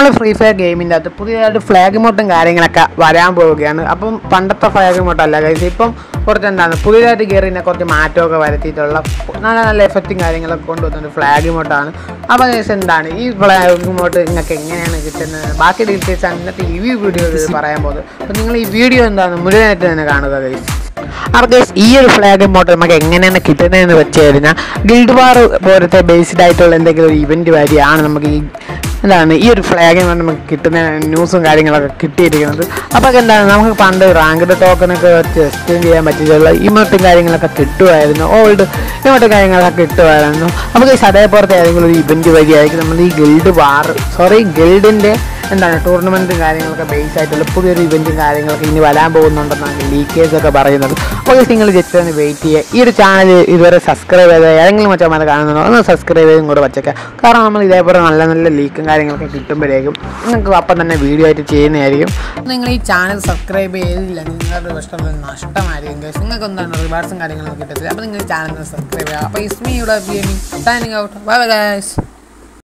നമ്മൾ free fire ഗെയിമിൻ്റെ അകത്ത് പുതിയതായിട്ട് ഫ്ലാഗ് മോട്ടും കാര്യങ്ങളൊക്കെ വരാൻ പോവുകയാണ് അപ്പം പണ്ടത്തെ ഫ്ലാഗ് മോട്ടല്ല കൈസ് ഇപ്പം കുറച്ച് എന്താണ് പുതിയതായിട്ട് കയറിനെ കുറച്ച് മാറ്റമൊക്കെ വരുത്തിയിട്ടുള്ള നല്ല നല്ല എഫക്റ്റും കാര്യങ്ങളൊക്കെ കൊണ്ടുവന്നിട്ട് ഫ്ലാഗ് മോട്ടാണ് അപ്പോൾ കൈസ് എന്താണ് ഈ ഫ്ലാഗ് മോട്ട് നിങ്ങൾക്ക് എങ്ങനെയാണ് കിട്ടുന്നത് ബാക്കി ഡീറ്റെയിൽസ് ആണ് ഇന്നത്തെ ഈ വീഡിയോയിൽ പറയാൻ പോകുന്നത് അപ്പോൾ നിങ്ങൾ ഈ വീഡിയോ എന്താണ് മുഴുവനായിട്ട് തന്നെ കാണുക കൈസ് അപ്പോൾ ഗൈസ് ഈ ഒരു ഫ്ലാഗ് മോട്ട് നമുക്ക് എങ്ങനെയാണ് കിട്ടുന്നതെന്ന് വെച്ച് കഴിഞ്ഞാൽ ഗിൽഡ് വാർ പോലത്തെ ബേസ്ഡ് ആയിട്ടുള്ള എന്തെങ്കിലും ഒരു ഇവൻറ്റ് വഴിയാണ് നമുക്ക് ഈ എന്താണ് ഈ ഒരു ഫ്ലാഗ് നമുക്ക് കിട്ടുന്ന ന്യൂസും കാര്യങ്ങളൊക്കെ കിട്ടിയിരിക്കുന്നത് അപ്പോൾ എന്താണ് നമുക്ക് പണ്ട് റാങ്ക്ഡ് ടോക്കനൊക്കെ വെച്ച് എക്സ്ചേഞ്ച് ചെയ്യാൻ പറ്റിയിട്ടുള്ള ഇമോട്ടും കാര്യങ്ങളൊക്കെ കിട്ടുമായിരുന്നു ഓൾഡ് ഇമോട്ടും കാര്യങ്ങളൊക്കെ കിട്ടുമായിരുന്നു അപ്പോൾ ഗൈസ് അതേപോലത്തെ ഏതെങ്കിലും ഒരു ഇവൻറ്റ് വഴിയായിരിക്കും നമ്മൾ ഈ ഗിൽഡ് വാർ സോറി ഗിൽഡിൻ്റെ എന്താണ് ടൂർണമെൻറ്റും കാര്യങ്ങളൊക്കെ ബേസ് ആയിട്ടുള്ള പുതിയൊരു ഇവൻറ്റും കാര്യങ്ങളൊക്കെ ഇനി വരാൻ പോകുന്നുണ്ടെന്നാണ് ലീക്കേഴ്സ് ഒക്കെ പറയുന്നത് അപ്പോൾ നിങ്ങൾ ജസ്റ്റ് ഒന്ന് വെയിറ്റ് ചെയ്യുക ഈ ഒരു ചാനൽ ഇതുവരെ സബ്സ്ക്രൈബ് ചെയ്ത് ഏതെങ്കിലും മറ്റന്മാർ കാണുന്നുണ്ടോ ഒന്ന് സബ്സ്ക്രൈബ് ചെയ്തും കൂടെ വച്ചേക്കാം കാരണം നമ്മൾ ഇതേപോലെ നല്ല നല്ല ലീക്കും കാര്യങ്ങളൊക്കെ കിട്ടുമ്പോഴേക്കും നിങ്ങൾക്ക് അപ്പം തന്നെ വീഡിയോ ആയിട്ട് ചെയ്യുന്നതായിരിക്കും നിങ്ങൾ ഈ ചാനൽ സബ്സ്ക്രൈബ് ചെയ്തില്ല നിങ്ങളുടെ ഇഷ്ടമുള്ള നഷ്ടമായിരിക്കും guys. നിങ്ങൾക്ക് എന്താണ് റിവാർഡ്സും കാര്യങ്ങളൊക്കെ കിട്ടത്തില്ല അപ്പോൾ നിങ്ങൾ ചാനൽ സബ്സ്ക്രൈബ് ചെയ്യുക അപ്പോൾ ഇസ്മിയുടെ gaming signing out bye bye guys